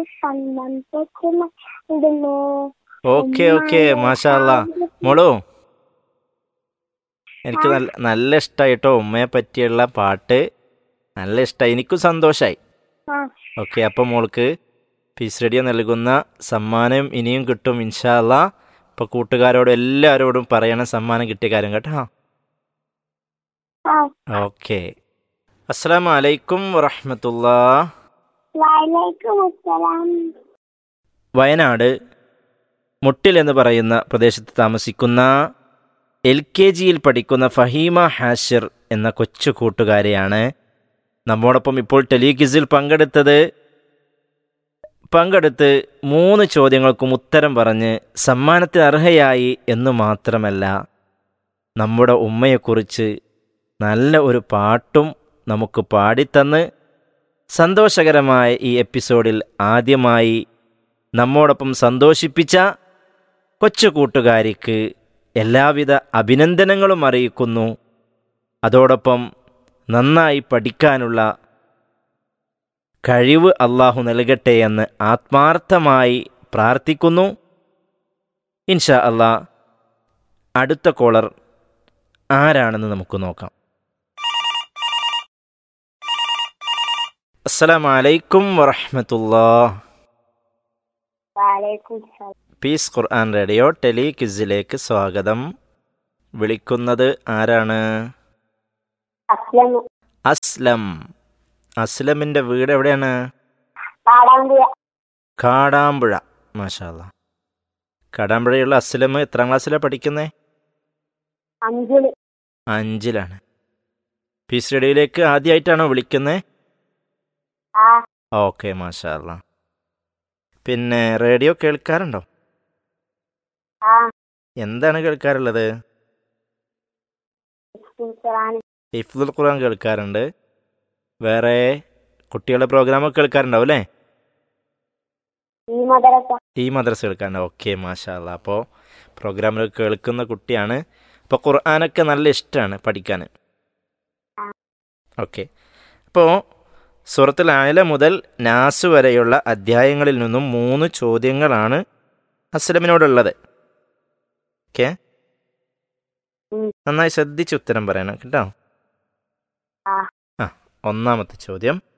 സമ്മന്തക്കും ഇടുന്നു okay okay മാഷാല്ല മോളു എനിക്ക് നല്ല നല്ല ഇഷ്ടമായി കേട്ടോ ഉമ്മയെ പറ്റിയുള്ള പാട്ട് നല്ല ഇഷ്ടമായി എനിക്കും സന്തോഷമായി ആ ഓക്കെ അപ്പം മോൾക്ക് പീസ് റേഡിയോ നൽകുന്ന സമ്മാനം ഇനിയും കിട്ടും ഇൻഷാല്ല ഇപ്പോൾ കൂട്ടുകാരോടും എല്ലാവരോടും പറയണം സമ്മാനം കിട്ടിയ കാര്യം കേട്ടോ ആ ഓക്കെ അസ്സാം വലൈക്കും വറഹമത്തുള്ള വലൈക്കും അസ്സലാം വയനാട് മുട്ടിൽ എന്ന് പറയുന്ന പ്രദേശത്ത് താമസിക്കുന്ന എൽ കെ ജിയിൽ പഠിക്കുന്ന ഫഹീമ ഹാഷിർ എന്ന കൊച്ചു കൂട്ടുകാരെയാണ് നമ്മോടൊപ്പം ഇപ്പോൾ ടെലികിസിൽ പങ്കെടുത്തത് പങ്കെടുത്ത് മൂന്ന് ചോദ്യങ്ങൾക്കും ഉത്തരം പറഞ്ഞ് സമ്മാനത്തിന് അർഹയായി എന്ന് മാത്രമല്ല നമ്മുടെ ഉമ്മയെക്കുറിച്ച് നല്ല ഒരു പാട്ടും നമുക്ക് പാടിത്തന്ന് സന്തോഷകരമായ ഈ എപ്പിസോഡിൽ ആദ്യമായി നമ്മോടൊപ്പം സന്തോഷിപ്പിച്ച കൊച്ചു കൂട്ടുകാരിക്ക് എല്ലാവിധ അഭിനന്ദനങ്ങളും അറിയിക്കുന്നു അതോടൊപ്പം നന്നായി പഠിക്കാനുള്ള കഴിവ് അള്ളാഹു നൽകട്ടെ എന്ന് ആത്മാർത്ഥമായി പ്രാർത്ഥിക്കുന്നു ഇൻഷാ അള്ളാ അടുത്ത കോളർ ആരാണെന്ന് നമുക്ക് നോക്കാം അസ്സലാമു അലൈക്കും വറഹമത്തുല്ലാ വലൈക്കും സലാം പീസ് ഖുർആൻ റേഡിയോ ടെലി ക്വിസിലേക്ക് സ്വാഗതം വിളിക്കുന്നത് ആരാണ് അസ്ലം അസ്ലം അസ്ലമിൻ്റെ വീട് എവിടെയാണ് പാടാമ്പുഴ കാടാമ്പുഴ മാഷാല്ല കാടാമ്പുഴയുള്ള അസ്ലം എത്രാം ക്ലാസ്സിലാണ് പഠിക്കുന്നത് അഞ്ചില് അഞ്ചിലാണ് പീസ് റേഡിയോയിലേക്ക് ആദ്യമായിട്ടാണോ വിളിക്കുന്നത് ആ ഓക്കെ മാഷാല്ല പിന്നെ റേഡിയോ കേൾക്കാറുണ്ടോ ആ എന്താണ് കേൾക്കാറുള്ളത് ടീച്ചറാണ് ഹിഫ്ദുൽ ഖുർആൻ കേൾക്കാറുണ്ട് വേറെ കുട്ടികളുടെ പ്രോഗ്രാമൊക്കെ കേൾക്കാറുണ്ടാവും അല്ലേ ഈ മദ്രസ ഈ മദ്രസ കേൾക്കാറുണ്ട് ഓക്കെ മാഷാല്ല അപ്പോൾ പ്രോഗ്രാമിൽ കേൾക്കുന്ന കുട്ടിയാണ് അപ്പോൾ ഖുർആനൊക്കെ നല്ല ഇഷ്ടമാണ് പഠിക്കാൻ ഓക്കെ അപ്പോൾ സൂറത്തുൽ ആയല മുതൽ നാസ് വരെയുള്ള അധ്യായങ്ങളിൽ നിന്നും മൂന്ന് ചോദ്യങ്ങളാണ് അസ്ലമിനോടുള്ളത് ഓക്കെ ഉം. നന്നായി ശ്രദ്ധിച്ച് ഉത്തരം പറയണം കേട്ടോ ആ. ആ ഒന്നാമത്തെ ചോദ്യം